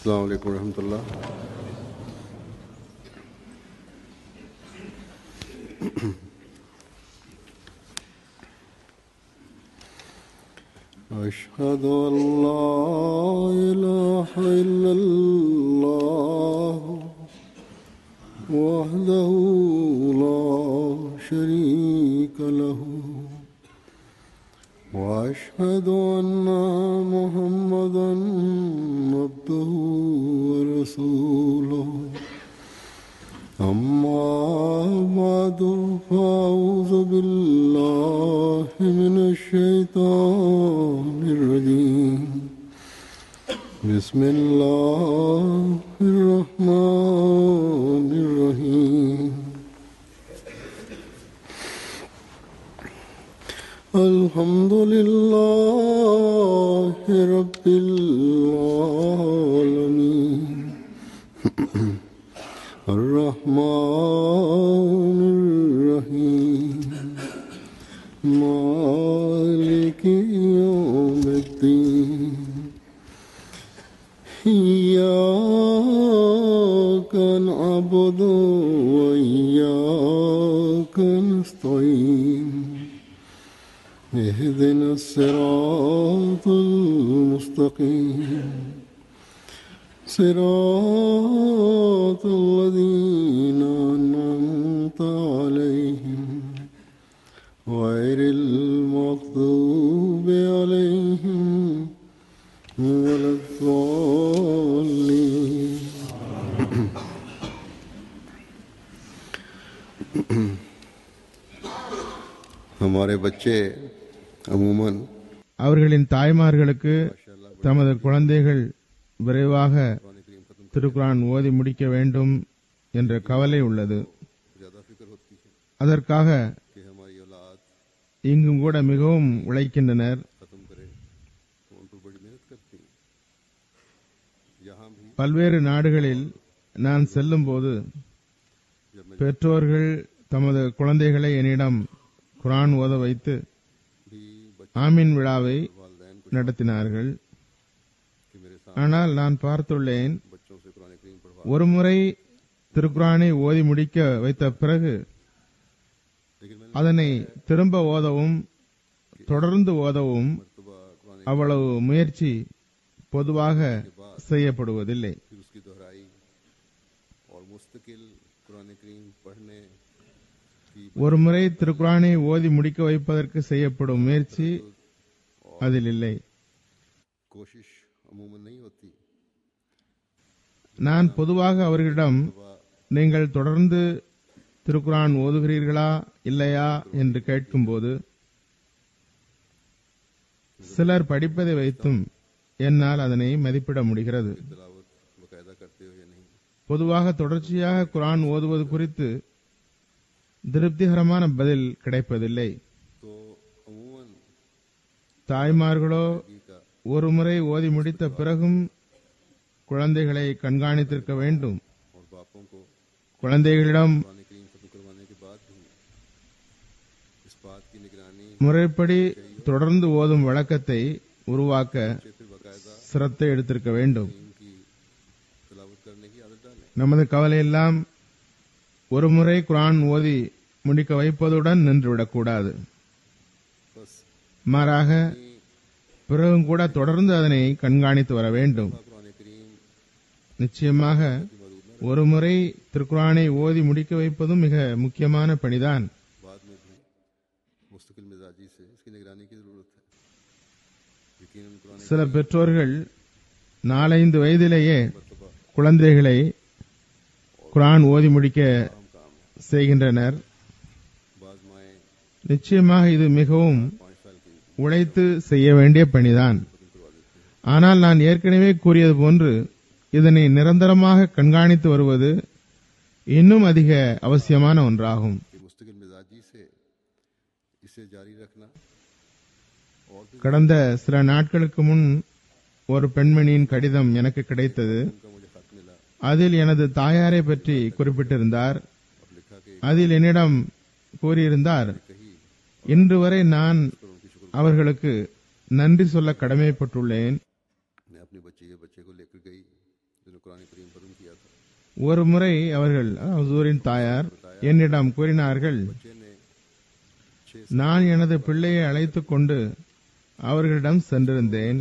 السلام عليكم ورحمة الله أشهد أن لا إله إلا الله وحده لا شريك له وأشهد أن محمدا عبده ورسوله أما بعد فأعوذ بالله من الشيطان الرجيم بسم الله الرحمن الرحيم الحمد لله رب العالمين الرحمن الرحيم مالك يوم الدين إياك نعبد وإياك نستعين اهدنا الصراط المستقيم صراط الذين أنعمت عليهم غير المغضوب عليهم ولا الضالين हमारे बच्चे अमूमन அவர்களின் தாய்மார்களுக்கு தமது குழந்தைகள் விரைவாக திருக்குரான் ஓதி முடிக்க வேண்டும் என்ற கவலை உள்ளது ज्यादा फिक्र होती है அதற்காக कि हमारी औलाद இங்கும் கூட மிகவும் உழைக்கின்றனர் खत्म करे तो उन पर बड़ी मेहनत करती हैं यहाँ भी பல்வேறு நாடுகளில் நான் செல்லும்போது जब मैं பெற்றோர்கள் தமது குழந்தைகளை என்னிடம் குரான் ஓத வைத்து भी बच्चे ஆமீன் விழாவை वालदेन को நடத்தினார்கள் कि मेरे साथ ஆனால் நான் பார்த்துள்ளேன் बच्चों से कुरान करीम पढ़वा ஒருமுறை திருக்குரானை ஓதி முடிக்க வைத்த பிறகு लेकिन मैंने அதனை திரும்ப ஓதவும் தொடர்ந்து ஓதவும் मरतबा कुरान அவ்வளவு முயற்சி பொதுவாக செய்யப்படுவதில்லை फिर उसकी दोहराई और मुस्तकिल कुरान करीम पढ़ने की ஒரு முறை திருக்குரானை ஓதி முடிக்க வைப்பதற்கு செய்யப்படும் முயற்சி அதில் இல்லை कोशिश अमूमन नहीं होती நான் பொதுவாக அவர்களிடம் நீங்கள் தொடர்ந்து திருக்குரான் ஓதுகிறீர்களா இல்லையா என்று கேட்கும்போது சிலர் படிப்பதை வைத்தும் என்னால் அதனை மதிப்பிட முடிகிறது तिलावत बकायदा करते हो या नहीं பொதுவாக தொடர்ச்சியாக குரான் ஓதுவது குறித்து திருப்திகரமான பதில் கிடைப்பதில்லை तो अमूमन தாய்மார்களோ की का ஒரு முறை ஓதி முடித்த பிறகும் குழந்தைகளை கண்காணித்திருக்க வேண்டும் और बापों को குழந்தைகளிடம் कुरान करीम खत्म करवाने के बाद भी इस बात की निगरानी முறைப்படி தொடர்ந்து ஓதும் வழக்கத்தை உருவாக்க से फिर बाकायदा சிரத்தை எடுத்திருக்க வேண்டும் करीम की तिलावत करने की आदत डालें நமது கவலையெல்லாம் ஒரு முறை குரான் ஓதி முடிக்க வைப்பதுடன் நின்றுவிடக்கூடாது बस மாறாக பிறகும் கூட தொடர்ந்து அதனை கண்காணித்து வர வேண்டும் कुरान करीम நிச்சயமாக ஒரு முறை திருக்குரானை ஓதி முடிக்க வைப்பதும் மிக முக்கியமான பணிதான் बाद में भी मुस्तकिल मिजाजी से इसकी निगरानी की जरूरत है यकीन कुरान சில பெற்றோர்கள் நாலைந்து வயதிலேயே मरतबा குழந்தைகளை குரான் ஓதி முடிக்க आम काम है செய்கின்றனர் बाज माएँ நிச்சயமாக இது மிகவும் पाँच साल की உழைத்து செய்ய வேண்டிய பணிதான் ஆனால் நான் ஏற்கனவே கூறியது போன்று இதனை நிரந்தரமாக கண்காணித்து வருவது இன்னும் அதிக அவசியமான ஒன்றாகும் कि मुस्तकिल मिजाजी से इसे जारी रखना और भी கடந்த சில நாட்களுக்கு முன் ஒரு பெண்மணியின் கடிதம் எனக்கு கிடைத்தது उनका मुझे खत मिला அதில் எனது தாயாரை பற்றி குறிப்பிட்டிருந்தார் और लिखा कि அதில் என்னிடம் கூறியிருந்தார் कही இன்று வரை நான் पर उनकी शुक्र அவர்களுக்கு நன்றி சொல்ல கடமைப்பட்டுள்ளேன் मैं अपने बच्चे या बच्चे को लेकर गई कुरान करीम खत्म किया था ஒரு முறை அவர்கள் ஹுசூரின் தாயார் என்னிடம் கூறினார்கள் बच्चे ने छह நான் எனது பிள்ளையை அழைத்துக் கொண்டு அவர்களிடம் சென்றிருந்தேன்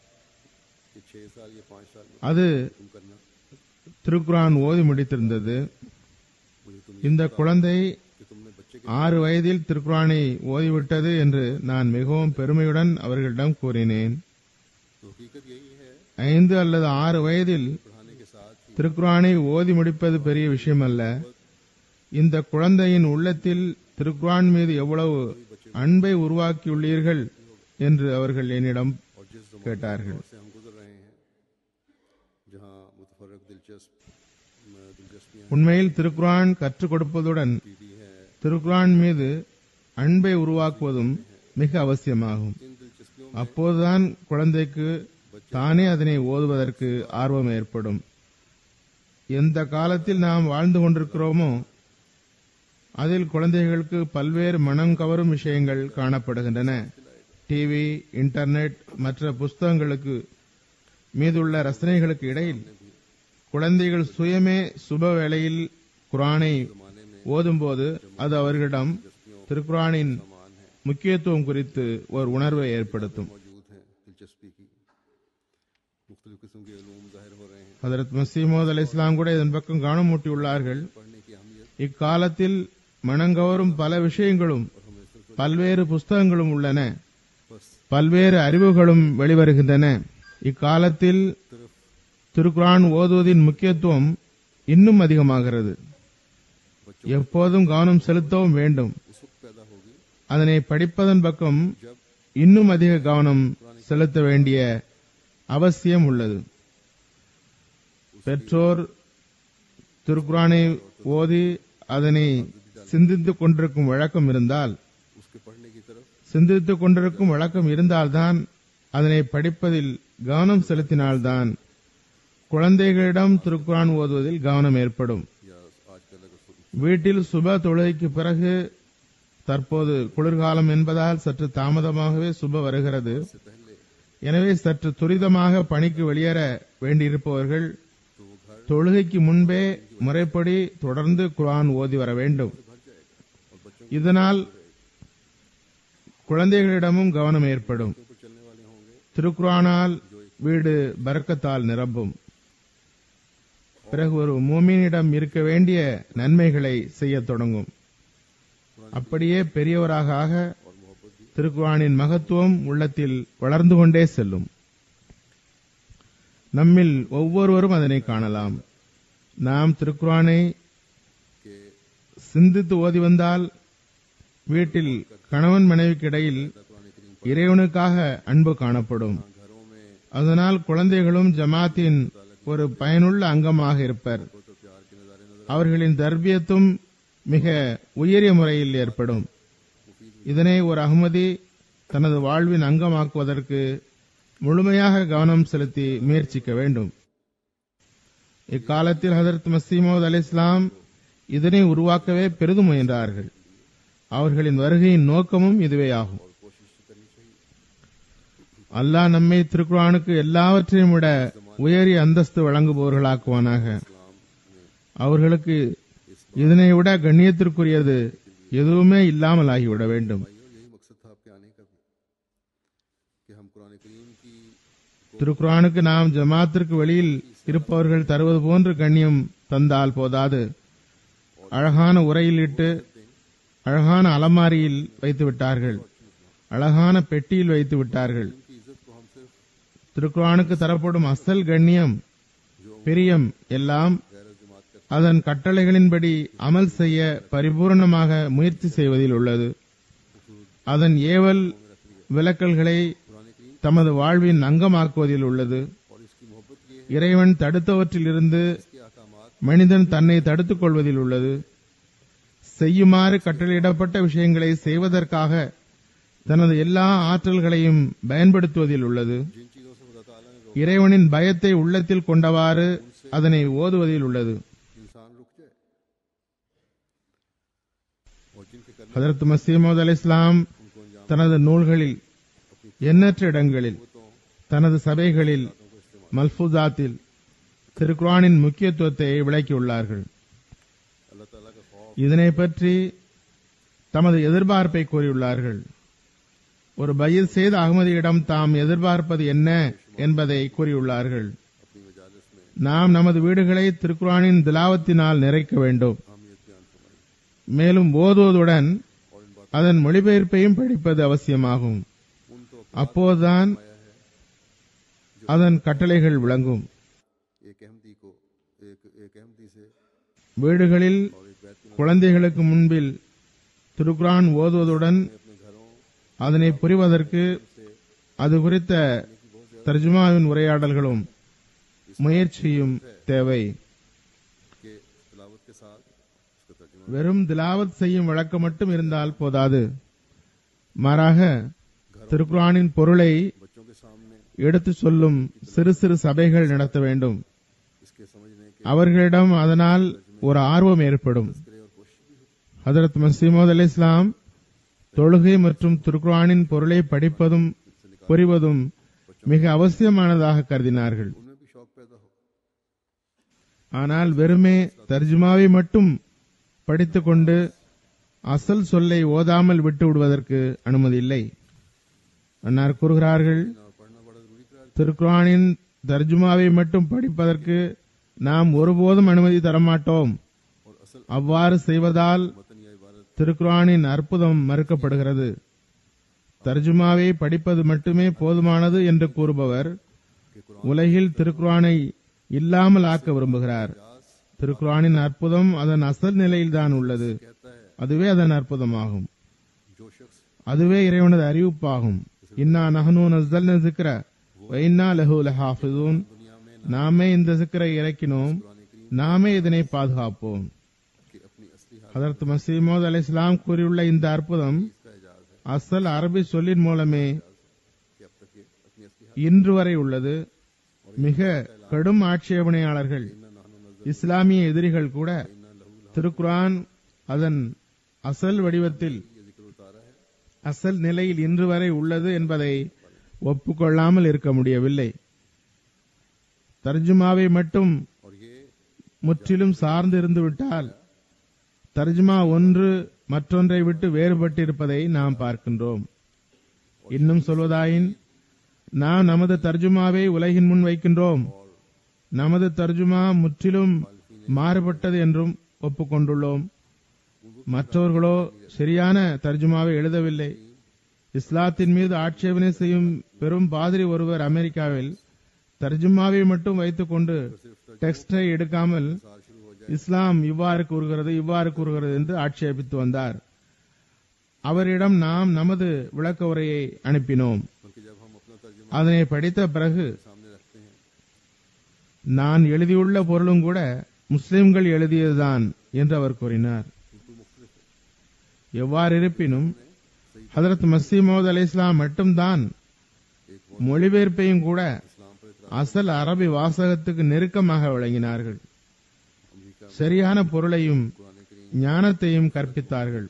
कि छह साल या पांच साल में அது तुम करना திருக்குரான் ஓதி முடித்திருந்தது मुझे तुम இந்த குழந்தை कि तुमने बच्चे के ஆறு வயதில் திருக்குரானை ஓதிவிட்டது என்று நான் மிகவும் பெருமையுடன் அவர்களிடம் கூறினேன் तो हकीकत यही है ஐந்து அல்லது ஆறு வயதில் पढ़ाने के साथ ही திருக்குரானை ஓதி முடிப்பது பெரிய விஷயம் அல்ல இந்த குழந்தையின் உள்ளத்தில் திருக்குரான் மீது எவ்வளவு அன்பை உருவாக்கியுள்ளீர்கள் என்று அவர்கள் என்னிடம் और जिस जमाने கேட்டார்கள் से हम गुजर रहे हैं जहाँ मुतफरक दिलचस्प दिलचस्पियाँ உண்மையில் திருக்குரான் கற்றுக் கொடுப்பதுடன் भी है திருக்குரான் மீது அன்பை உருவாக்குவதும் மிக அவசியமாகும் इन दिलचस्पियों அப்போதுதான் குழந்தைக்கு தானே அதனை ஓதுவதற்கு ஆர்வம் ஏற்படும் எந்த காலத்தில் நாம் வாழ்ந்து கொண்டிருக்கிறோமோ அதில் குழந்தைகளுக்கு பல்வேறு மனம் கவரும் விஷயங்கள் காணப்படுகின்றன டிவி இன்டர்நெட் மற்ற புஸ்தகங்களுக்கு மீதுள்ள ரசனைகளுக்கு இடையில் குழந்தைகள் சுயமே சுப வேளையில் குரானை ஓதும்போது அது அவர்களிடம் திருக்குரானின் முக்கியத்துவம் குறித்து ஒரு உணர்வை ஏற்படுத்தும் मौजूद हैं दिलचस्पी की मुख्तलिफ किस्म के ूम जाहिर हो रहे हैं ஹதரத் மசீமோத் அலி இஸ்லாம் கூட இதன் பக்கம் கவனம் ஊட்டியுள்ளார்கள் पढ़ने की अहमियत இக்காலத்தில் மனங்கவரும் பல விஷயங்களும் பல்வேறு புஸ்தகங்களும் உள்ளன बस பல்வேறு அறிவுகளும் வெளிவருகின்றன இக்காலத்தில் तरफ திருக்குரான் ஓதுவதின் முக்கியத்துவம் இன்னும் அதிகமாகிறது எப்போதும் கவனம் செலுத்தவும் வேண்டும் उस वक्त पैदा होगी அதனை படிப்பதன் பக்கம் जब இன்னும் அதிக கவனம் செலுத்த வேண்டிய அவசியம் உள்ளது பெற்றோர் திருக்குரானை ஓதி அதனை சிந்தித்துக் கொண்டிருக்கும் வழக்கம் இருந்தால் उसके पढ़ने की तरफ சிந்தித்துக் கொண்டிருக்கும் வழக்கம் இருந்தால்தான் அதனை படிப்பதில் கவனம் செலுத்தினால்தான் குழந்தைகளிடம் திருக்குரான் ஓதுவதில் கவனம் ஏற்படும் या आजकल अगर सु- வீட்டில் சுப தொழுகைக்கு பிறகு தற்போது குளிர்காலம் என்பதால் சற்று தாமதமாகவே சுப வருகிறது से पहले எனவே சற்று துரிதமாக பணிக்கு வெளியேற வேண்டியிருப்பவர்கள் तो वो घर தொழுகைக்கு முன்பே முறைப்படி தொடர்ந்து குர்ஆன் ஓதி வர வேண்டும் भर जाएगा और बच्चों இதனால் குழந்தைகளிடமும் கவனம் ஏற்படும் के ऊपर चलने वाले होंगे திருக்குரானால் வீடு பரக்கத்தால் நிரம்பும் பிறகு ஒரு மூமினிடம் இருக்க வேண்டிய நன்மைகளை செய்யத் தொடங்கும் அப்படியே பெரியவராக ஆக और मोहब्बत भी திருக்குரானின் மகத்துவம் உள்ளத்தில் வளர்ந்து கொண்டே செல்லும் நம்மில் ஒவ்வொருவரும் அதனை காணலாம் நாம் திருக்குரானை के சிந்தித்து ஓதி வந்தால் வீட்டில் கணவன் மனைவிக்கு இடையில் कुरान करीम இறைவனுக்காக அன்பு காணப்படும் घरों में அதனால் குழந்தைகளும் ஜமாத்தின் ஒரு பயனுள்ள அங்கமாக இருப்பர் तो प्यार के नजारे नजर அவர்களின் தர்பியத்தும் மிக உயரிய முறையில் ஏற்படும் இதனை ஒரு அகமதி தனது வாழ்வின் அங்கமாக்குவதற்கு முழுமையாக கவனம் செலுத்தி முயற்சிக்க வேண்டும் இக்காலத்தில் ஹதரத் மசீமோத் அலி இஸ்லாம் இதனை உருவாக்கவே பெரிதும் முயன்றார்கள் அவர்களின் வருகையின் நோக்கமும் இதுவே ஆகும் அல்லாஹ் நம்மை திருக்குரானுக்கு எல்லாவற்றையும் விட உயரிய அந்தஸ்து வழங்குபவர்களாக்குவானாக அவர்களுக்கு இதனை விட கண்ணியத்திற்குரியது எதுவுமே இல்லாமல் ஆகிவிட வேண்டும் भाइयों यही मकसद था आपके आने का भी कि हम कुरान करीम की திருக்குரானுக்கு நாம் ஜமாத்திற்கு வெளியில் இருப்பவர்கள் தருவது போன்று கண்ணியம் தந்தால் போதாது அழகான உரையிலிட்டு அழகான அலமாரியில் வைத்து விட்டார்கள் அழகான பெட்டியில் வைத்து விட்டார்கள் की इज्जत को हम सिर्फ திருக்குரானுக்கு தரப்படும் அசல் கண்ணியம் பிரியம் எல்லாம் गैर जमात का அதன் கட்டளைகளின்படி அமல் செய்ய பரிபூர்ணமாக முயற்சி செய்வதில் உள்ளது அதன் ஏவல் விலக்கல்களை कुरान करीम தமது வாழ்வின் அங்கமாக்குவதில் உள்ளது और इसकी मोहब्बत ये है இறைவன் தடுத்தவற்றிலிருந்து कि अहकामात மனிதன் தன்னை தடுத்துக் கொள்வதில் உள்ளது செய்யுமாறு கட்டளையிடப்பட்ட விஷயங்களை செய்வதற்காக தனது எல்லா ஆற்றல்களையும் பயன்படுத்துவதில் உள்ளது जिन चीजों से खुदा ताला ने இறைவனின் பயத்தை உள்ளத்தில் கொண்டவாறு அதனை ஓதுவதில் உள்ளது रोका इंसान रुक जाए और जिनके करने ஹதரத் மசீமது அலி இஸ்லாம் उनको अंजाम தனது நூல்களில் எண்ணற்ற இடங்களில் தனது சபைகளில் மல்பூசாத்தில் திருக்குரானின் முக்கியத்துவத்தை விளக்கியுள்ளார்கள் अल्लाह ताला का खौफ இதனை பற்றி தமது எதிர்பார்ப்பை கூறியுள்ளார்கள் ஒரு பயிர் செய்த அகமதியிடம் தாம் எதிர்பார்ப்பது என்ன என்பதை கூறியுள்ளார்கள் अपनी मजालिस में நாம் நமது வீடுகளை திருக்குரானின் திலாவத்தினால் நிறைக்க வேண்டும் अहमियत बयान फरमाई மேலும் ஓதுவதுடன் और इन बातों அதன் மொழிபெயர்ப்பையும் படிப்பது அவசியமாகும் उन तो அப்போதுதான் आया है அதன் கட்டளைகள் விளங்கும் एक अहमदी को एक एक अहमदी से வீடுகளில் और एक बैत के குழந்தைகளுக்கு முன்பில் திருக்குரான் ஓதுவதுடன் अपने घरों அதனை புரிவதற்கு அது குறித்த தர்ஜுமாவின் உரையாடல்களும் முயற்சியும் தேவை के तलावत के साथ उसका तर्जुमा வெறும் திலாவத் செய்யும் வழக்கம் மட்டும் இருந்தால் போதாது மாறாக திருக்குரானின் பொருளை बच्चों के सामने எடுத்து சொல்லும் சிறு சிறு சபைகள் நடத்த வேண்டும் इसके समझने के அவர்களிடம் அதனால் ஒரு ஆர்வம் ஏற்படும் करे और कोशिश भी हो ஹதரத் மசீமோத் அலி இஸ்லாம் தொழுகை மற்றும் திருக்குரானின் பொருளை படிப்பதும் புரிவதும் மிக அவசியமானதாக கருதினார்கள் उनमें भी शौक पैदा हो ஆனால் வெறுமே தர்ஜுமாவை மட்டும் படித்துக்கொண்டு அசல் சொல்லை ஓதாமல் விட்டு விடுவதற்கு அனுமதி இல்லை அன்னார் கூறுகிறார்கள் और पढ़ना बड़ा जरूरी करार திருக்குரானின் தர்ஜுமாவை மட்டும் படிப்பதற்கு நாம் ஒருபோதும் அனுமதி தரமாட்டோம் और असल அவ்வாறு செய்வதால் मतन या इबारत திருக்குரானின் அற்புதம் மறுக்கப்படுகிறது தர்ஜுமாவை படிப்பது மட்டுமே போதுமானது என்று கூறுபவர் के कुरान உலகில் திருக்குரானை இல்லாமல் ஆக்க விரும்புகிறார் व्यास திருக்குரானின் அற்புதம் அதன் அசல் நிலையில்தான் உள்ளது कहता है அதுவே அதன் அற்புதமாகும் जो शख्स அதுவே இறைவனது அறிவிப்பாகும் இன்னா நஹனு நஸ்தல்ன சிக்ர வைன்னா லஹு லஹாஃபிதூன் दुनिया में நாமே இந்த சிக்கரை இறக்கினோம் कुरान करीम நாமே இதனை பாதுகாப்போம் की अपनी असली हालत ஹதரத் மசீமோத் அலி இஸ்லாம் கூறியுள்ள இந்த அற்புதம் का एजाज है அசல் அரபி சொல்லின் மூலமே कि अब तक ये अपनी असली हालत இன்று வரை உள்ளது மிக கடும் ஆட்சேபனையாளர்கள் இஸ்லாமிய எதிரிகள் கூட திருக்குரான் அதன் அசல் வடிவத்தில் ये जिक्र उतारा है அசல் நிலையில் இன்று வரை உள்ளது என்பதை ஒப்புக்கொள்ளாமல் இருக்க முடியவில்லை தர்ஜுமாவை மட்டும் और ये முற்றிலும் சார்ந்து இருந்து விட்டால் தர்ஜுமா ஒன்று மற்றொன்றை விட்டு வேறுபட்டிருப்பதை நாம் பார்க்கின்றோம் இன்னும் சொல்வதாயின் நாம் நமது தர்ஜுமாவை உலகின் முன் வைக்கின்றோம் நமது தர்ஜுமா முற்றிலும் மாறுபட்டது என்றும் ஒப்புக்கொண்டுள்ளோம் மற்றவர்களோ சரியான தர்ஜுமாவை எழுதவில்லை இஸ்லாத்தின் மீது ஆட்சேபனை செய்யும் பெரும் பாதிரி ஒருவர் அமெரிக்காவில் தர்ஜுமாவை மட்டும் வைத்துக்கொண்டு டெக்ஸ்டை எடுக்காமல் सार शुरू हो जाए இஸ்லாம் இவ்வாறு கூறுகிறது இவ்வாறு கூறுகிறது என்று ஆட்சேபித்து வந்தார் அவரிடம் நாம் நமது விளக்க உரையை அனுப்பினோம் बल्कि जब हम अपना तर्जुमा அதனை படித்த பிறகு सामने रखते हैं நான் எழுதியுள்ள பொருளும் கூட முஸ்லிம்கள் எழுதியதுதான் என்று அவர் கூறினார் बिल्कुल मुख्तलिफ है எவ்வாறு இருப்பினும் ஹதரத் மசீமோத் அலி இஸ்லாம் மட்டும்தான் एक மொழிபெயர்ப்பையும் கூட इस्लाम पर इतरा அசல் அரபி வாசகத்துக்கு நெருக்கமாக வழங்கினார்கள் अमरीका சரியான பொருளையும் कुरान करीम ஞானத்தையும் கற்பித்தார்கள்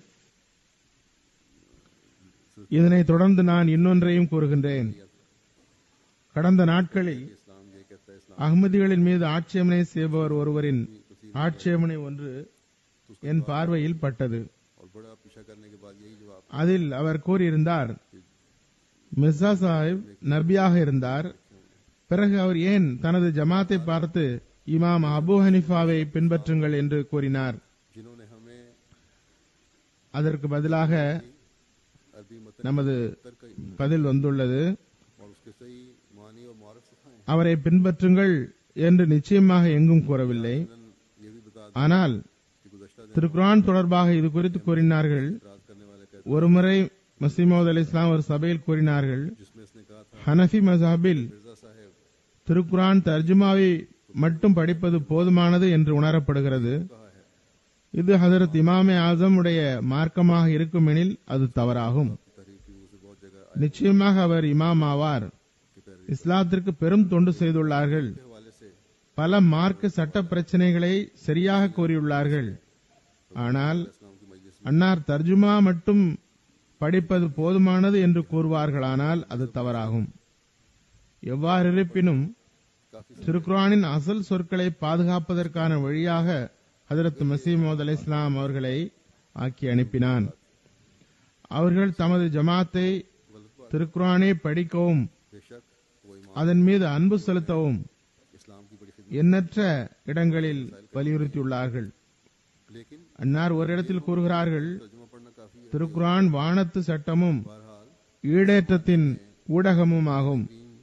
இதனைத் தொடர்ந்து நான் இன்னொன்றையும் கூறுகின்றேன் கடந்த நாட்களில் इस्लाम ये कहता है इस्लाम அகமதிகளின் மீது ஆட்சேபனை செய்பவர் ஒருவரின் ஆட்சேபனை ஒன்று என் பார்வையில் பட்டது और बड़ा पीछा करने के बाद यही जवाब அதில் அவர் கூறியிருந்தார் மிர்சா சாஹிப் நபியாக இருந்தார் பிறகு அவர் ஏன் தனது ஜமாத்தை பார்த்து இமாம் அபு ஹனிஃபாவை பின்பற்றுங்கள் என்று கூறினார் जिन्होंने हमें அதற்கு பதிலாக अरबी मतन நமது तर कई பதில் வந்துள்ளது और उसके सही मानी और मारफ सिखाए அவரை பின்பற்றுங்கள் என்று நிச்சயமாக எங்கும் கூறவில்லை ये भी बता ஆனால் दें कि गुजशत दिन திருக்குரான் தொடர்பாக இது குறித்து கூறினார்கள் इतराज करने वाले कहते ஒருமுறை மசீமோத் அலி இஸ்லாம் ஒரு சபையில் கூறினார்கள் जिसमें इसने कहा था ஹனஃபி மசாபில் मिर्जा साहेब திருக்குரான் தர்ஜுமாவை மட்டும் படிப்பது போதுமானது என்று உணரப்படுகிறது कहा है இது ஹதரத் இமாமே ஆசம் உடைய மார்க்கமாக இருக்குமெனில் அது தவறாகும் तहरीर की से बहुत जगह நிச்சயமாக அவர் இமாம் ஆவார் की पैरवी இஸ்லாத்திற்கு பெரும் தொண்டு செய்துள்ளார்கள் के हवाले से பல மார்க்க சட்ட பிரச்சனைகளை சரியாக கூறியுள்ளார்கள் ஆனால் इस्लाम की मजलिस அன்னார் தர்ஜுமா மட்டும் படிப்பது போதுமானது என்று கூறுவார்களானால் அது தவறாகும் எவ்வாறு இருப்பினும் काफी திருக்குரானின் அசல் சொற்களை பாதுகாப்பதற்கான வழியாக ஹதரத் மசீமோத் அலை இஸ்லாம் அவர்களை ஆக்கி அனுப்பினான் அவர்கள் தமது ஜமாத்தை திருக்குரானை படிக்கவும் बेशक वो ईमान அதன் மீது அன்பு செலுத்தவும் इस्लाम की बड़ी खिदमत எண்ணற்ற இடங்களில் வலியுறுத்தியுள்ளார்கள் लेकिन அன்னார் ஒரு இடத்தில் கூறுகிறார்கள் तर्जुमा पढ़ना काफी है திருக்குரான் வானத்து சட்டமும் बहरहाल ஈடேற்றத்தின் ஊடகமும் ஆகும்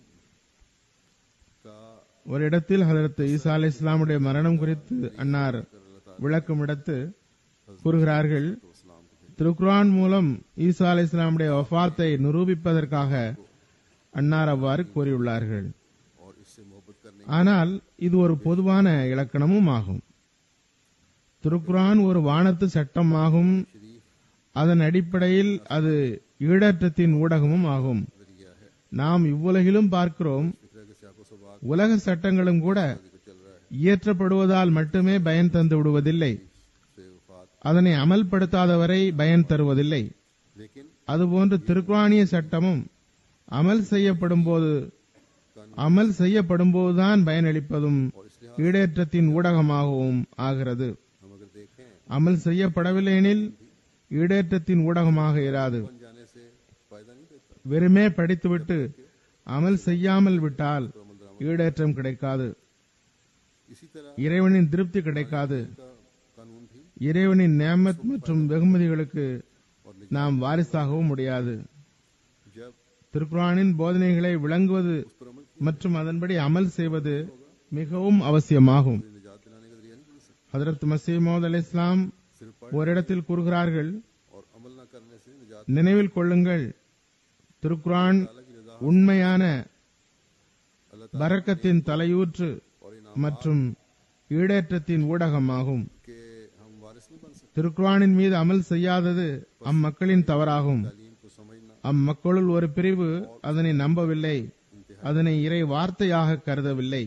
का ஒரு இடத்தில் ஹதரத் ஈசா அலை இஸ்லாமுடைய மரணம் குறித்து அன்னார் விளக்கும் இடத்து கூறுகிறார்கள் तो इस्लाम को திருக்குரான் மூலம் ஈசா அலை இஸ்லாமுடைய வஃபாத்தை நிரூபிப்பதற்காக அன்னார் அவ்வாறு கூறியுள்ளார்கள் और इससे मोहब्बत करने ஆனால் இது ஒரு பொதுவான இலக்கணமும் ஆகும் திருக்குரான் ஒரு வானத்து சட்டமாகும் शरीफ அதன் அடிப்படையில் அது ஈடற்றத்தின் ஊடகமும் ஆகும் जरिया है நாம் இவ்வுலகிலும் பார்க்கிறோம் फिक्र के सियाको सबाक உலக சட்டங்களும் கூட को चल रहा है இயற்றப்படுவதால் மட்டுமே பயன் தந்து விடுவதில்லை से वफात அதனை அமல்படுத்தாதவரை பயன் தருவதில்லை लेकिन அதுபோன்று திருக்குரானிய சட்டமும் அமல் செய்யப்படும் போது அமல் செய்யப்படும் போதுதான் பயனளிப்பதும் और इसलिए ஈடேற்றத்தின் ஊடகமாகவும் ஆகிறது हम अगर देखें அமல் செய்யப்படவில்லை எனில் ஈடேற்றத்தின் ஊடகமாக இராது बन जाने से फायदा नहीं देता வெறுமே படித்துவிட்டு அமல் செய்யாமல் விட்டால் ஈடேற்றம் கிடைக்காது इसी तरह இறைவனின் திருப்தி கிடைக்காது का कानून भी இறைவனின் நேமத் மற்றும் வெகுமதிகளுக்கு और நாம் வாரிசாகவும் முடியாது जब திருக்குரானின் போதனைகளை விளங்குவது उस पर अमल மற்றும் அதன்படி அமல் செய்வது மிகவும் அவசியமாகும் की निजात दिलाने का जरिया नहीं बन सकता ஹதரத் மசீமோத் அலை இஸ்லாம் सिर्फ पढ़ ஓரிடத்தில் கூறுகிறார்கள் और अमल न करने से निजात நினைவில் கொள்ளுங்கள் திருக்குரான் अल्लाह की रजा உண்மையான अल्लाह பரக்கத்தின் தலையூற்று और इनाम மற்றும் ஈடேற்றத்தின் ஊடகமாகும் के हम वारिस नहीं बन सकते திருக்குரானின் மீது அமல் செய்யாதது அம்மக்களின் தவறாகும் तालीम को समझना அம்மக்களுள் ஒரு பிரிவு அதனை நம்பவில்லை அதனை இறை வார்த்தையாக கருதவில்லை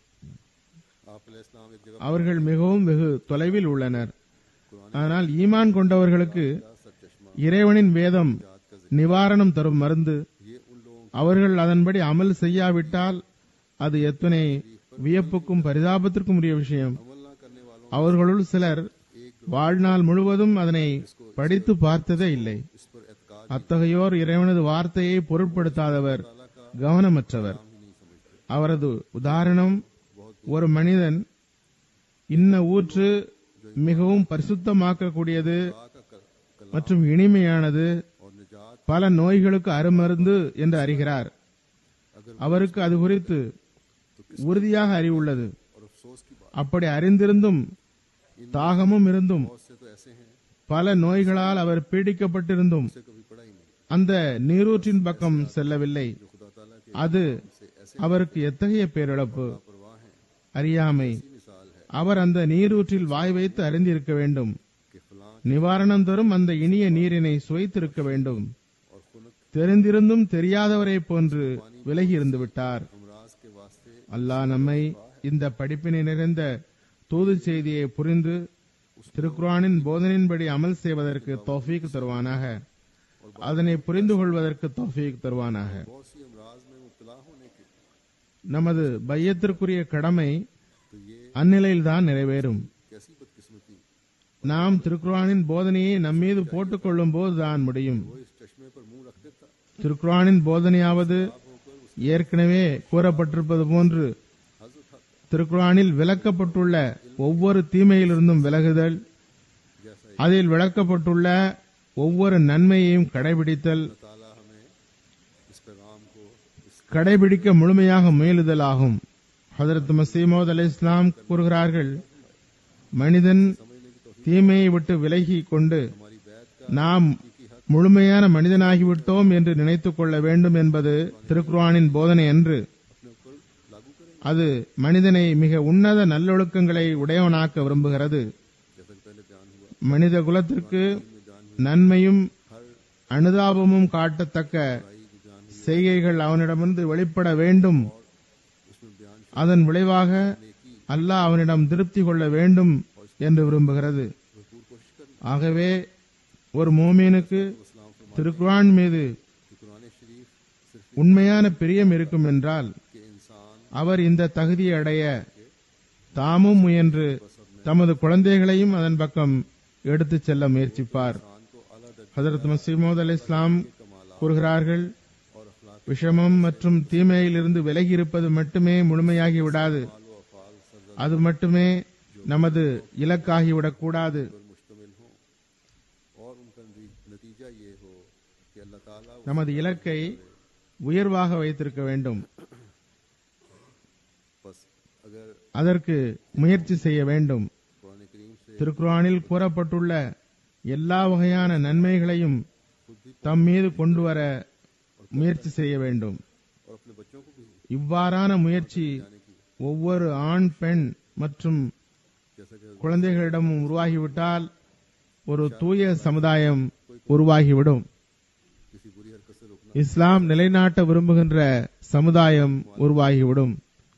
आप इस्लाम एक जगह அவர்கள் மிகவும் வெகு தொலைவில் உள்ளனர் ஆனால் ஈமான் கொண்டவர்களுக்கு सर चश्मा இறைவனின் வேதம் याद का நிவாரணம் தரும் மருந்து ये उन लोगों அவர்கள் அதன்படி அமல் செய்யாவிட்டால் அது எத்தனை வியப்புக்கும் பரிதாபத்திற்கும் உரிய விஷயம் अमल न करने वालों அவர்களுள் சிலர் வாழ்நாள் முழுவதும் அதனை படித்து பார்த்ததே இல்லை इस पर एतकाद அத்தகையோர் இறைவனது வார்த்தையை பொருட்படுத்தாதவர் கவனமற்றவர் ही नहीं समझते அவரது உதாரணம் ஒரு மனிதன் இன்ன ஊற்று மிகவும் பரிசுத்தமாக்கக்கூடியது का कल- कल மற்றும் இனிமையானது और निजात பல நோய்களுக்கு அருமருந்து என்று அறிகிறார் அவருக்கு அது குறித்து உறுதியாக அறிவுள்ளது और अफसोस की बात அப்படி அறிந்திருந்தும் தாகமும் இருந்தும் बहुत से तो ऐसे हैं பல நோய்களால் அவர் பீடிக்கப்பட்டிருந்தும் जिसे कभी पढ़ा ही नहीं அந்த நீரூற்றின் பக்கம் செல்லவில்லை जो खुदा ताला के அது से ऐसे அவருக்கு எத்தகைய பேரிழப்பு परवाह हैं அறியாமை ऐसी मिसाल है அவர் அந்த நீரூற்றில் வாய் வைத்து அறிந்திருக்க வேண்டும் कि फलां நிவாரணம் தரும் அந்த இனிய நீரினை சுவைத்திருக்க வேண்டும் और खुनक தெரிந்திருந்தும் தெரியாதவரை போன்று விலகி இருந்து விட்டார் अमराज के वास्ते அல்லாஹ் நம்மை இந்த படிப்பினை நிறைந்த தூது செய்தியை புரிந்து திருக்குரானின் போதனையின்படி அமல் செய்வதற்கு தௌஃபீக் தருவானாக அதனை புரிந்து கொள்வதற்கு தௌஃபீக் தருவானாக बहुत सी अमराज में मुबतला होने के நமது பையத்திற்குரிய கடமை तो ये அந்நிலையில்தான் நிறைவேறும் कैसी बदकिस्मती நாம் திருக்குரானின் போதனையை நம்மீது போட்டுக்கொள்ளும் போதுதான் முடியும் वो इस चश्मे पर मुंह रख देता திருக்குரானின் போதனையாவது ஏற்கனவே கூறப்பட்டிருப்பது போன்று हज उठाता திருக்குரானில் விளக்கப்பட்டுள்ள ஒவ்வொரு தீமையிலிருந்தும் விலகுதல் जैसा அதில் விளக்கப்பட்டுள்ள ஒவ்வொரு நன்மையையும் கடைபிடித்தல் ताला हमें इस पैगाम को इस கடைபிடிக்க முழுமையாக முயலுதல் ஆகும் ஹதரத் மசீமோத் அலை இஸ்லாம் கூறுகிறார்கள் மனிதன் தீமையை விட்டு விலகி கொண்டு हमारी बैत का நாம் முழுமையான மனிதனாகிவிட்டோம் என்று நினைத்துக் கொள்ள வேண்டும் என்பது திருக்குர்ஆனின் போதனை என்று अपने ऊपर लागू करें அது மனிதனை மிக உன்னத நல்லொழுக்கங்களை உடையவனாக்க விரும்புகிறது जैसा कि पहले बयान हुआ மனித குலத்திற்கு நன்மையும் அனுதாபமும் காட்டத்தக்க செய்கைகள் அவனிடமிருந்து வெளிப்பட வேண்டும் उसमें बयान அதன் விளைவாக அல்லாஹ் அவனிடம் திருப்தி கொள்ள வேண்டும் என்று விரும்புகிறது भरपूर कोशिश करनी ஆகவே ஒரு மோமீனுக்கு इस्लाम फरमा திருக்குரான் மீது कि कुरान शरीफ सिर्फ உண்மையான பிரியம் இருக்கும் என்றால் के इंसान அவர் இந்த தகுதியை அடைய தாமும் முயன்று தமது குழந்தைகளையும் அதன் பக்கம் எடுத்துச் செல்ல முயற்சிப்பார் ஹதரத் மசீமோத் அலி இஸ்லாம் கூறுகிறார்கள் விஷமம் மற்றும் தீமையிலிருந்து விலகி இருப்பது மட்டுமே முழுமையாகி விடாது அது மட்டுமே நமது இலக்காகிவிடக் கூடாது पर मुश्तमिल हों और उनका नती- नतीजा ये हो कि अल्लाह ताला நமது இலக்கை உயர்வாக வைத்திருக்க வேண்டும் बस अगर அதற்கு முயற்சி செய்ய வேண்டும் कुरान करीम से திருக்குரானில் கூறப்பட்டுள்ள எல்லா வகையான நன்மைகளையும் தம் மீது கொண்டு வர முயற்சி செய்ய வேண்டும் और अपने बच्चों को भी இவ்வாறான முயற்சி ஒவ்வொரு ஆண் பெண் மற்றும் जैसा कि குழந்தைகளிடமும் உருவாகிவிட்டால் ஒரு தூய சமுதாயம் உருவாகிவிடும் किसी बुरी हरकत से रोकना இஸ்லாம் நிலைநாட்ட விரும்புகின்ற சமுதாயம் உருவாகிவிடும்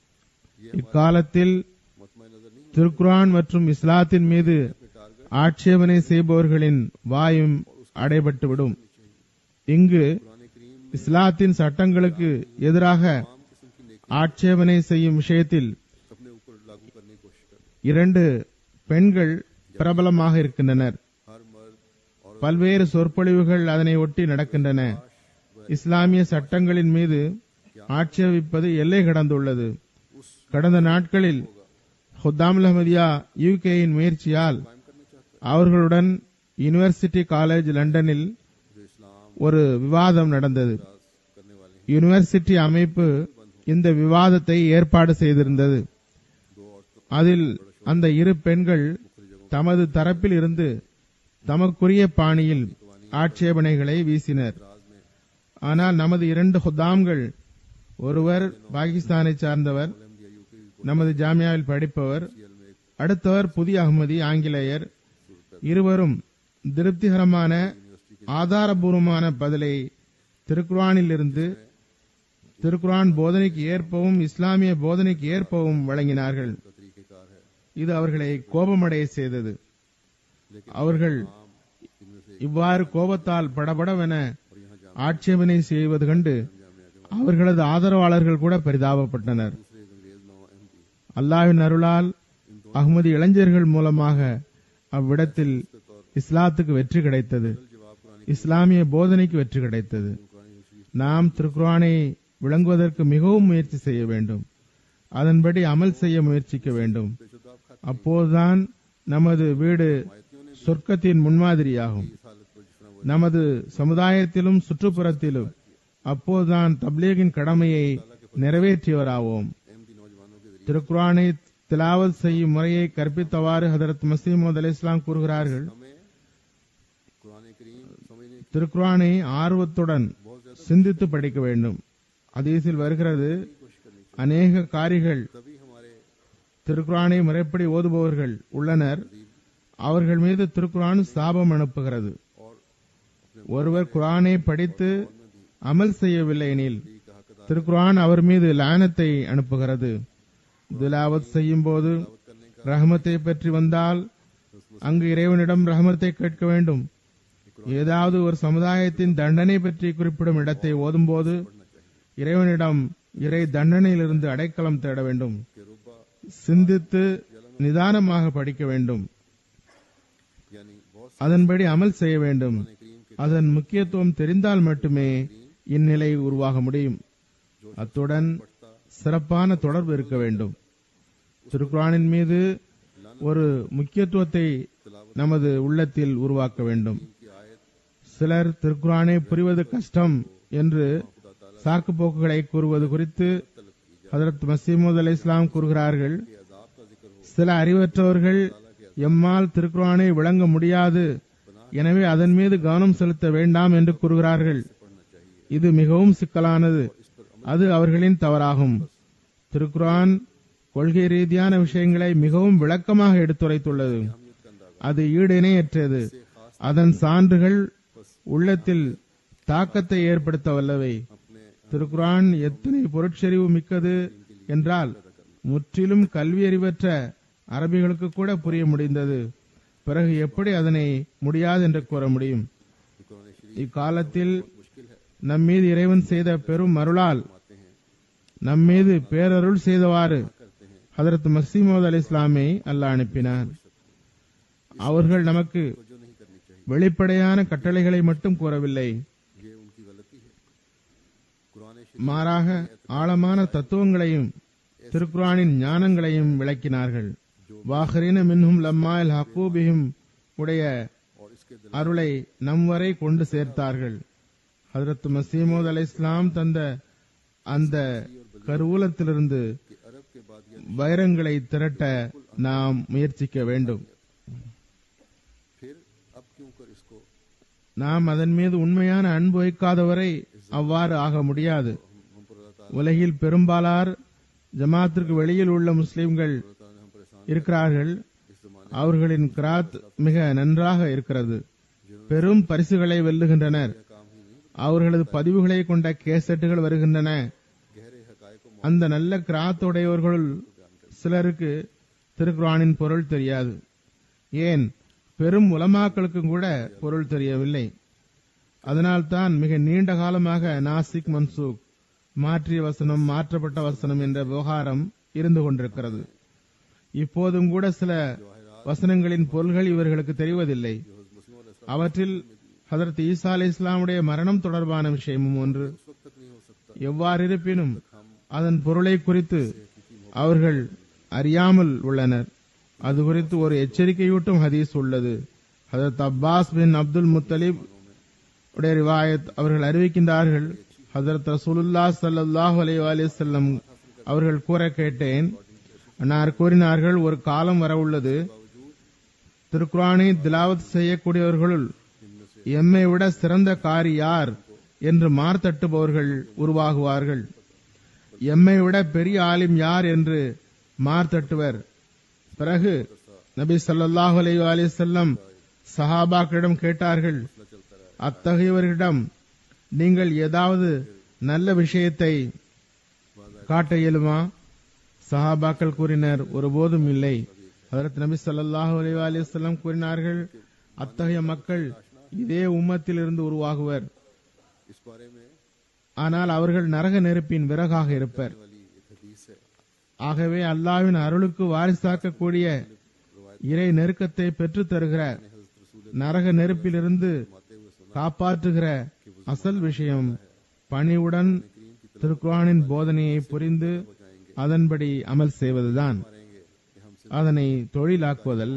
இக்காலத்தில் मतम नजर नहीं திருக்குரான் மற்றும் இஸ்லாத்தின் மீது ஆட்சேபனை செய்பவர்களின் வாயும் அடைபட்டுவிடும் இங்கு कुरान करीम இஸ்லாத்தின் சட்டங்களுக்கு எதிராக तमाम किस्म की नेकी ஆட்சேபனை செய்யும் விஷயத்தில் अपने ऊपर लागू करने की कोशिश कर இரண்டு பெண்கள் பிரபலமாக இருக்கின்றனர் हर मर्द और பல்வேறு சொற்பொழிவுகள் அதனை ஒட்டி நடக்கின்றன இஸ்லாமிய சட்டங்களின் மீது ஆட்சேபிப்பது எல்லை கடந்துள்ளது கடந்த நாட்களில் ஹுத்தாமுல் அஹமதியா யூகேயின் முயற்சியால் அவர்களுடன் யுனிவர்சிட்டி காலேஜ் லண்டனில் जो इस्लाम ஒரு விவாதம் நடந்தது करने वाले हैं யுனிவர்சிட்டி அமைப்பு இந்த விவாதத்தை ஏற்பாடு செய்திருந்தது दो औरतों அதில் அந்த இரு பெண்கள் தமது தரப்பில் இருந்து தமக்குரிய பாணியில் ஆட்சேபனைகளை வீசினர் राज में ஆனால் நமது இரண்டு ஹுத்தாம்கள் ஒருவர் பாகிஸ்தானை சார்ந்தவர் अहमदिया यूके நமது ஜாமியாவில் படிப்பவர் सीएल में एक அடுத்தவர் புதிய அகமதி ஆங்கிலேயர் இருவரும் திருப்திகரமான ஆதாரபூர்வமான பதிலை திருக்குரானில் இருந்து திருக்குரான் போதனைக்கு ஏற்பவும் இஸ்லாமிய போதனைக்கு ஏற்பவும் வழங்கினார்கள் का तरीकेकार है இது அவர்களை கோபமடைய செய்தது அவர்கள் इनमें से இவ்வாறு கோபத்தால் படபடவென ஆட்சேபனை செய்வது கண்டு அவர்களது ஆதரவாளர்கள் கூட பரிதாபப்பட்டனர் दूसरे एक अंग्रेज नौ अहमदी அல்லாஹ்வின் அருளால் அகமது இளைஞர்கள் மூலமாக அவ்விடத்தில் இஸ்லாத்துக்கு வெற்றி கிடைத்தது जवाब कुरान இஸ்லாமிய போதனைக்கு வெற்றி கிடைத்தது कुरान शरीफ நாம் திருக்குரானை விளங்குவதற்கு மிகவும் முயற்சி செய்ய வேண்டும் அதன்படி அமல் செய்ய முயற்சிக்க வேண்டும் बेशुदा आप खाते அப்போதுதான் நமது வீடு சொர்க்கத்தின் முன்மாதிரியாகும் इस हालत पर जिस तरह वो நமது சமுதாயத்திலும் சுற்றுப்புறத்திலும் அப்போதுதான் தப்லீகின் கடமையை நிறைவேற்றியவராவோம் अहमदी नौजवानों के जरिए திருக்குரானை திலாவத் செய்யும் முறையை கற்பித்தவாறு ஹதரத் மசீமது அலி இஸ்லாம் கூறுகிறார்கள் हमें कुरान करीम समझने की திருக்குரானை ஆர்வத்துடன் சிந்தித்து படிக்க வேண்டும் அதீசில் வருகிறது कोशिश करनी அநேக காரிகள் चाहिए तभी हमारे திருக்குரானை முறைப்படி ஓதுபவர்கள் உள்ளனர் அவர்கள் மீது திருக்குரான் சாபம் அனுப்புகிறது और ஒருவர் குரானை படித்து அமல் செய்யவில்லை எனில் திருக்குரான் அவர் மீது லானத்தை அனுப்புகிறது திலாவத் செய்யும் போது ரஹமத்தை பற்றி வந்தால் அங்கு இறைவனிடம் ரஹமத்தை கேட்க வேண்டும் ஏதாவது ஒரு சமுதாயத்தின் தண்டனை பற்றி குறிப்பிடும் இடத்தை ஓதும்போது இறைவனிடம் இறை தண்டனையிலிருந்து அடைக்கலம் தேட வேண்டும் के रुबा சிந்தித்து நிதானமாக படிக்க வேண்டும் यानी बहुत அதன்படி அமல் செய்ய வேண்டும் कुरान करीम के அதன் முக்கியத்துவம் தெரிந்தால் மட்டுமே இந்நிலை உருவாக முடியும் அத்துடன் சிறப்பான தொடர்பு இருக்க வேண்டும் திருக்குரானின் மீது ஒரு முக்கியத்துவத்தை நமது உள்ளத்தில் உருவாக்க வேண்டும் की आयत சிலர் திருக்குரானை புரிவது கஷ்டம் என்று சாக்கு போக்குகளை கூறுவது குறித்து ஹதரத் மசீமுத் அலி இஸ்லாம் கூறுகிறார்கள் के अजाब का जिक्र हो சில அறிவற்றவர்கள் எம்மால் திருக்குரானை விளங்க முடியாது எனவே அதன் மீது கவனம் செலுத்த வேண்டாம் என்று கூறுகிறார்கள் இது மிகவும் சிக்கலானது அது அவர்களின் தவறாகும் திருக்குரான் கொள்கை ரீதியான விஷயங்களை மிகவும் விளக்கமாக எடுத்துரைத்துள்ளது அது ஈடு இணையற்றது அதன் சான்றுகள் உள்ளத்தில் தாக்கத்தை ஏற்படுத்த வல்லவை अपने திருக்குரான் எத்தனை பொருட்செறிவு மிக்கது என்றால் முற்றிலும் கல்வி அறிவற்ற அரபிகளுக்கு கூட புரிய முடிந்தது பிறகு எப்படி அதனை முடியாது என்று கூற முடியும் कुरान शरीफ இக்காலத்தில் मुश्किल है நம்மீது இறைவன் செய்த பெரும் அருளால் आते हैं நம்மீது பேரருள் செய்தவாறு ஹதரத் மசீமோத் அலி இஸ்லாமை அல்லாஹ் அனுப்பினார் அவர்கள் நமக்கு जो नहीं करनी चाहिए வெளிப்படையான கட்டளைகளை மட்டும் கூறவில்லை ये उनकी गलती है कुरान மாறாக ஆழமான தத்துவங்களையும் திருக்குரானின் ஞானங்களையும் விளக்கினார்கள் வாஹரீன மின்ஹும் லம்மாயில் ஹக்கூபியும் உடைய और इसके दिल அருளை நம் வரை கொண்டு சேர்த்தார்கள் ஹதரத் மசீமோத் அலை இஸ்லாம் தந்த அந்த கருவூலத்திலிருந்து के अरब के बाद ये வைரங்களை திரட்ட நாம் முயற்சிக்க வேண்டும் फिर अब क्यों कर इसको நாம் அதன் மீது உண்மையான அன்பு வைக்காதவரை அவ்வாறு ஆக முடியாது हम पर अल्लाह ताला உலகில் பெரும்பாலார் ஜமாத்திற்கு வெளியில் உள்ள முஸ்லிம்கள் अल्लाह ताला ने हम परेशान இருக்கிறார்கள் इस जमाने அவர்களின் கிராத் மிக நன்றாக இருக்கிறது பெரும் பரிசுகளை வெல்லுகின்றனர் का काम ही नहीं அவர்களது பதிவுகளை கொண்ட கேசட்டுகள் வருகின்றன गहरे हकाय को அந்த நல்ல கிராத் உடையவர்களுள் சிலருக்கு திருக்குரானின் பொருள் தெரியாது ஏன் பெரும் உலமாக்களுக்கும் கூட பொருள் தெரியவில்லை அதனால்தான் மிக நீண்ட காலமாக நாசிக் மன்சூக் மாற்றிய வசனம் மாற்றப்பட்ட வசனம் என்ற விவகாரம் இருந்து கொண்டிருக்கிறது இப்போதும் கூட சில வசனங்களின் பொருள்கள் இவர்களுக்கு தெரிவதில்லை मुस्लिम वाले அவற்றில் ஹதரத் ஈசா அலி இஸ்லாமுடைய மரணம் தொடர்பான விஷயமும் ஒன்று उस वक्त तक नहीं हो सकता எவ்வாறு இருப்பினும் அதன் பொருளை குறித்து அவர்கள் அறியாமல் உள்ளனர் அது குறித்து ஒரு எச்சரிக்கையூட்டும் ஹதீஸ் உள்ளது ஹதரத் அப்பாஸ் பின் அப்துல் முத்தலிப் உடைய ரிவாயத் அவர்கள் அறிவிக்கின்றார்கள் ஹதரத் ரசூலுல்லா ஸல்லல்லாஹு அலைஹி வஸல்லம் அவர்கள் கூற கேட்டேன் அன்னார் கூறினார்கள் ஒரு காலம் வர உள்ளது திருக்குரானை திலாவத் செய்யக்கூடியவர்களுள் எம்மை விட சிறந்த காரி யார் என்று மார்த்தட்டுபவர்கள் உருவாகுவார்கள் எம்மை விட பெரிய ஆலிம் யார் என்று மார்த்தட்டுவர் பிறகு நபி ஸல்லல்லாஹு அலைஹி வஸல்லம் சஹாபாக்களிடம் கேட்டார்கள் அத்தகையவர்களிடம் நீங்கள் ஏதாவது நல்ல விஷயத்தை காட்ட இயலுமா சஹாபாக்கள் கூறினர் ஒருபோதும் இல்லை ஹதரத் நபி ஸல்லல்லாஹு அலைஹி வஸல்லம் கூறினார்கள் அத்தகைய மக்கள் இதே உம்மத்திலிருந்து உருவாகுவர் इस बारे में ஆனால் அவர்கள் நரக நெருப்பின் விறகாக இருப்பர் वाली एक हदीस है ஆகவே அல்லாவின் அருளுக்கு வாரிசாக்கக்கூடிய இறை நெருக்கத்தை பெற்றுத் தருகிற நரக நெருப்பிலிருந்து காப்பாற்றுகிற அசல் விஷயம் பணிவுடன் திருக்குரானின் போதனையை புரிந்து அதன்படி அமல் செய்வதுதான் करेंगे कि हमसे அதனை தொழிலாக்குவதல்ல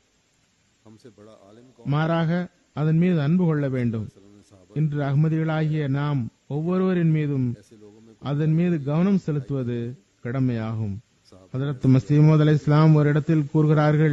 हमसे बड़ा आलिम कौन மாறாக அதன் மீது அன்பு கொள்ள வேண்டும் இன்று அகமதிகளாகிய நாம் ஒவ்வொருவரின் மீதும் அதன் மீது கவனம் செலுத்துவது கடமையாகும் ஹதரத் மசீமோத் அலை இஸ்லாம் ஒரு இடத்தில் கூறுகிறார்கள்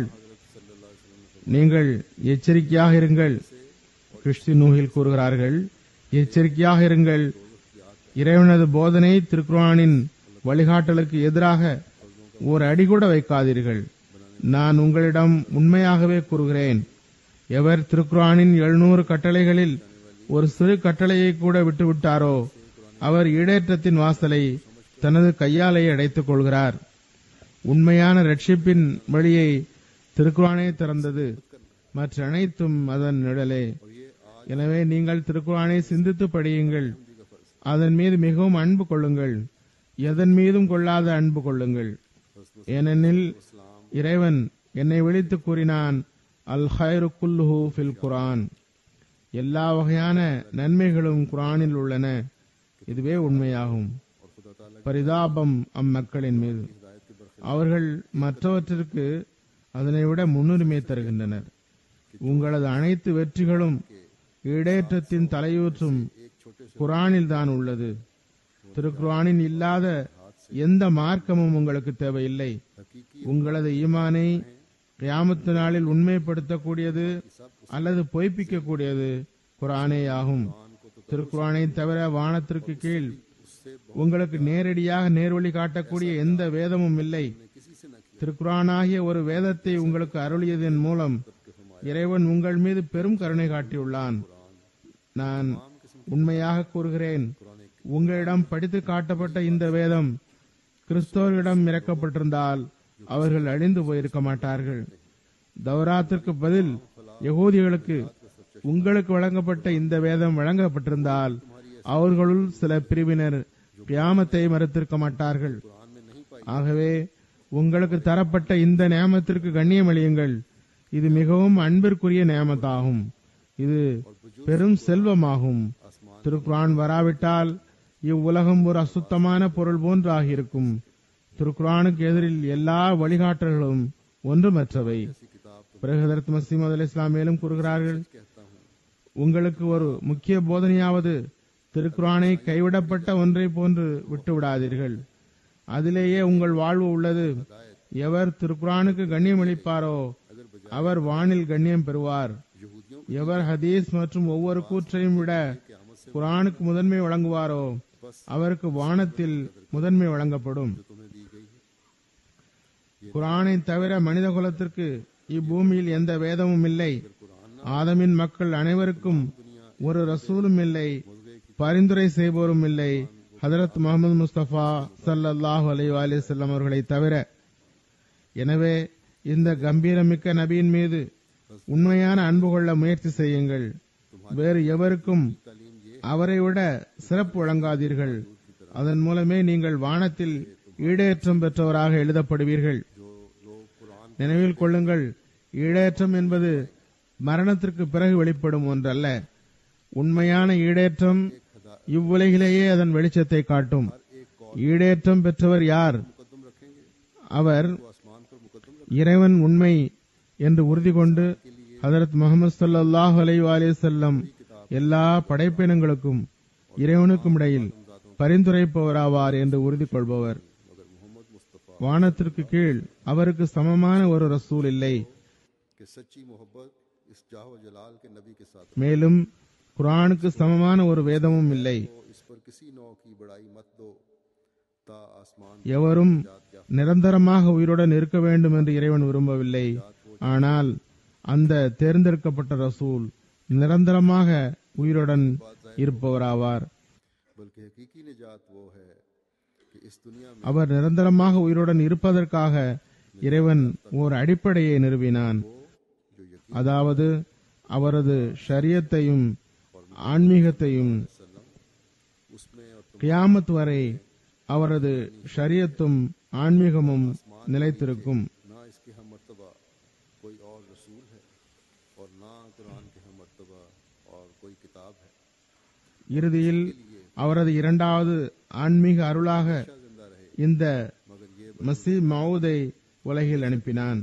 நீங்கள் எச்சரிக்கையாக இருங்கள் கிறிஸ்தி நூகில் கூறுகிறார்கள் எச்சரிக்கையாக இருங்கள் இறைவனது போதனை திருக்குரானின் வழிகாட்டலுக்கு எதிராக ஒரு அடி கூட வைக்காதீர்கள் நான் உங்களிடம் உண்மையாகவே கூறுகிறேன் எவர் திருக்குரானின் எழுநூறு கட்டளைகளில் ஒரு சிறு கட்டளையை கூட விட்டுவிட்டாரோ அவர் ஈடேற்றத்தின் வாசலை தனது கையாலேயே அடைத்துக் கொள்கிறார் உண்மையான ரட்சிப்பின் வழியை திருக்குரானே திறந்தது மற்ற அனைத்தும் அதன் நிழலே எனவே நீங்கள் திருக்குரானை சிந்தித்து படியுங்கள் அதன் மீது மிகவும் அன்பு கொள்ளுங்கள் எதன் மீதும் கொள்ளாத அன்பு கொள்ளுங்கள் ஏனெனில் இறைவன் என்னை விழித்து கூறினான் அல் ஹைரு குல்லுஹு ஃபில் குரான் எல்லா வகையான நன்மைகளும் குரானில் உள்ளன இதுவே உண்மையாகும் பரிதாபம் அம்மக்களின் மீது அவர்கள் மற்றவற்றிற்கு அதனை விட முன்னுரிமை தருகின்றனர் உங்களது அனைத்து வெற்றிகளும் ஈடேற்றத்தின் தலையூற்றும் குரானில் தான் உள்ளது திருக்குரானில் இல்லாத எந்த மார்க்கமும் உங்களுக்கு தேவையில்லை உங்களது ஈமானை கியாமத்து நாளில் உண்மைப்படுத்தக்கூடியது அல்லது பொய்ப்பிக்கக்கூடியது குரானே ஆகும் திருக்குரானை தவிர வானத்திற்கு கீழ் உங்களுக்கு நேரடியாக நேர்வழி காட்டக்கூடிய எந்த வேதமும் இல்லை திருக்குரானாகிய ஒரு வேதத்தை உங்களுக்கு அருளியதன் மூலம் இறைவன் உங்கள் மீது பெரும் கருணை காட்டியுள்ளான் நான் உண்மையாக கூறுகிறேன் உங்களிடம் படித்து காட்டப்பட்ட இந்த வேதம் கிறிஸ்தவர்களிடம் இறக்கப்பட்டிருந்தால் அவர்கள் அழிந்து போயிருக்க மாட்டார்கள் தௌராத்திற்கு பதில் யகூதிகளுக்கு உங்களுக்கு வழங்கப்பட்ட இந்த வேதம் வழங்கப்பட்டிருந்தால் அவர்களுள் சில பிரிவினர் கியாமத்தை மறுத்திருக்க மாட்டார்கள் कुरान में नहीं पाई ஆகவே உங்களுக்கு தரப்பட்ட இந்த நியமத்திற்கு கண்ணியமளியுங்கள் இது மிகவும் அன்பிற்குரிய நியமத்தாகும் இது பெரும் செல்வமாகும் आसमान திருக்குரான் வராவிட்டால் இவ்வுலகம் ஒரு அசுத்தமான பொருள் போன்று ஆகியிருக்கும் திருக்குரானுக்கு எதிரில் எல்லா வழிகாட்டல்களும் ஒன்றுமற்றவை ऐसी किताब तो பிறகு ஹதரத் மசீமது அலி இஸ்லாம் மேலும் கூறுகிறார்கள் कहता हूँ உங்களுக்கு ஒரு முக்கிய போதனையாவது திருக்குரானை கைவிடப்பட்ட ஒன்றை போன்று விட்டுவிடாதீர்கள் அதிலேயே உங்கள் வாழ்வு உள்ளது எவர் திருக்குரானுக்கு கண்ணியம் அளிப்பாரோ अगर बजाय அவர் வானில் கண்ணியம் பெறுவார் यहूदियों எவர் ஹதீஸ் மற்றும் ஒவ்வொரு கூற்றையும் விட के आमद से குரானுக்கு முதன்மை வழங்குவாரோ அவருக்கு வானத்தில் முதன்மை வழங்கப்படும் जो तुम्हें दी गई है குரானை தவிர மனித குலத்திற்கு இப்பூமியில் எந்த வேதமும் இல்லை कुरान ஆதமின் மக்கள் அனைவருக்கும் ஒரு ரசூலும் இல்லை பரிந்துரை செய்பவரும் இல்லை ஹதரத் முகமது முஸ்தபா ஸல்லல்லாஹு அலைஹி வஸல்லம் அவர்களை தவிர எனவே இந்த கம்பீரமிக்க நபியின் மீது உண்மையான அன்பு கொள்ள முயற்சி செய்யுங்கள் வேறு எவருக்கும் तालीम ये அவரை விட சிறப்பு வழங்காதீர்கள் அதன் மூலமே நீங்கள் வானத்தில் ஈடேற்றம் பெற்றவராக எழுதப்படுவீர்கள் जो लोग कुरान நினைவில் கொள்ளுங்கள் ஈடேற்றம் என்பது மரணத்திற்கு பிறகு வெளிப்படும் ஒன்றல்ல உண்மையான ஈடேற்றம் இவ்வுலகிலேயே அதன் வெளிச்சத்தை காட்டும் ஈடேற்றம் பெற்றவர் யார் मुकदम रखेंगे அவர் तो आसमान पर मुकदम रख இறைவன் உண்மை என்று உறுதி கொண்டு ஹதரத் முகமது ஸல்லல்லாஹு அலைஹி வஸல்லம் எல்லா படைப்பினங்களுக்கும் இறைவனுக்கும் இடையில் பரிந்துரைப்பவராவார் என்று உறுதி கொள்பவர் मगर मोहम्मद मुस्तफ़ा வானத்திற்கு கீழ் அவருக்கு சமமான ஒரு ரசூல் இல்லை के सच्ची मोहब्बत इस जाह व जलाल के नबी के साथ மேலும் குர்ஆனுக்கு சமமான ஒரு வேதமும் இல்லை तो इस पर किसी नौ की बड़ाई मत दो ता आसमान எவரும் நிரந்தரமாக உயிருடன் இருக்க வேண்டும் என்று இறைவன் விரும்பவில்லை ஆனால் அந்த தேர்ந்தெடுக்கப்பட்ட ரசூல் நிரந்தரமாக உயிருடன் இருப்பவராவார் बल्कि हकीकी निजात वो है कि इस दुनिया में அவர் நிரந்தரமாக உயிருடன் இருப்பதற்காக இறைவன் ஓர் அடிப்படையை நிறுவினான் जो यकीन அதாவது அவரது ஷரியத்தையும் ஆன்மீகத்தையும் वसल्लम उसमें और तुम கியாமத் வரை அவரது ஷரியத்தும் ஆன்மீகமும் நிலைத்திருக்கும் ना इसके हम मर्तबा कोई और रसूल है और ना कुरान के हम मर्तबा और कोई किताब है இறுதியில் அவரது இரண்டாவது ஆன்மீக அருளாக अच्छा जिंदा रहे இந்த मगर ये மசி மவுதை உலகில் அனுப்பினான்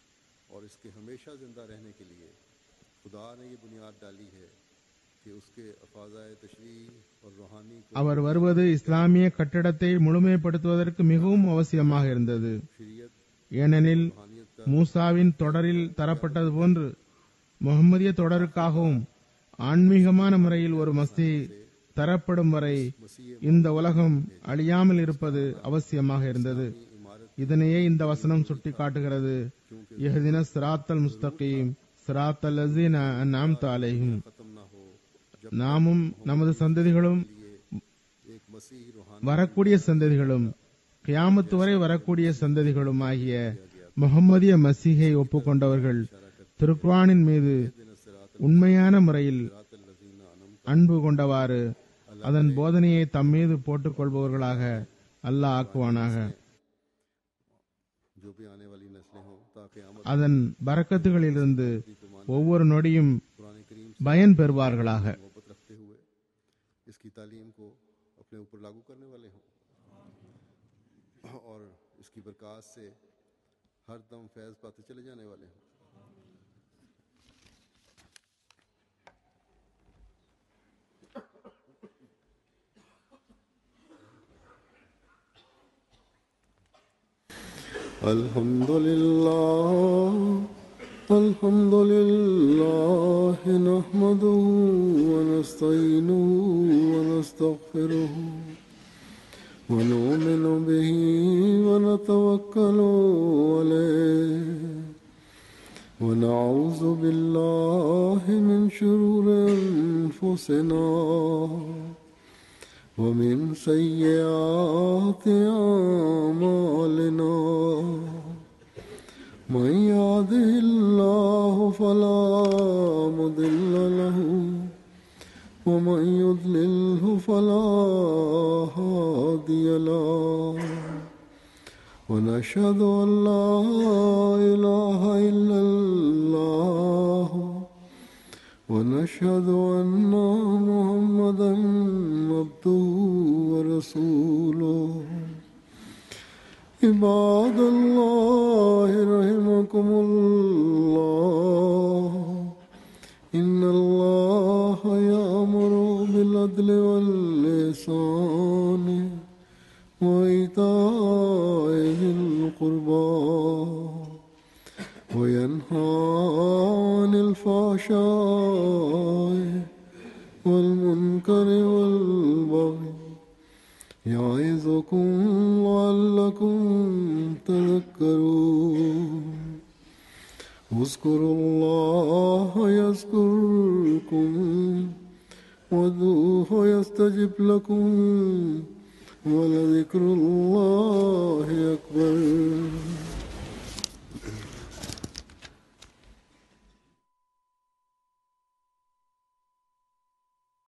और इसके हमेशा जिंदा रहने के लिए खुदा ने ये बुनियाद डाली है कि उसके अफाजा तशरी और रूहानी को அவர் வருவது இஸ்லாமிய கட்டிடத்தை முழுமைப்படுத்துவதற்கு மிகவும் அவசியமாக இருந்தது शरीयत ஏனெனில் रूहानियत का மூசாவின் தொடரில் தரப்பட்டது போன்று முகமதிய தொடருக்காகவும் ஆன்மீகமான முறையில் ஒரு மஸ்தி தரப்படும் வரை இந்த உலகம் அழியாமல் இருப்பது அவசியமாக இருந்தது इमारत இதனையே இந்த வசனம் சுட்டி காட்டுகிறது இஹ்தின சிராத்தல் முஸ்தகீம் சிராத்தல் லஸீன அன்அம்த அலைஹிம் खत्म ना हो जब நாமும் நமது சந்ததிகளும் एक मसीह रूहानी வரக்கூடிய சந்ததிகளும் கியாமத்து வரை வரக்கூடிய சந்ததிகளும் ஆகிய முகம்மதிய மசீகை ஒப்புக்கொண்டவர்கள் திருக்குரானின் மீது உண்மையான முறையில் लजीना अनम அன்பு கொண்டவாறு அதன் போதனையை தம் மீது போட்டுக் கொள்பவர்களாக அல்லாஹ் ஆக்குவானாக जो भी आने वाली नस्लें हों ताकि आमद அதன் பரக்கத்துகளிலிருந்து ஒவ்வொரு நொடியும் कुरान करीम பயன் பெறுவார்களாக मोहब्बत रखते हुए इसकी तालीम को अपने ऊपर लागू करने वाले हों और इसकी बरकत से हर दम फैज़ पाते चले जाने वाले हों الحمد لله الحمد لله نحمده ونستعينه ونستغفره ونؤمن به ونتوكل عليه ونعوذ بالله من شرور أنفسنا ومن سيئات أعمالنا من يهده الله فلا مضل له ومن يضلله فلا هادي له ونشهد أن لا إله إلا الله ونشهد أن محمدا عبده ورسوله عباد الله رحمكم الله إن الله يأمر بالعدل واللسان وإيتاء ذي القربى وينهى عن الفحشاء والمنكر والبغي يعظكم لعلكم تذكرون اذكروا الله يذكركم وادعوه يستجب لكم ولذكر الله أكبر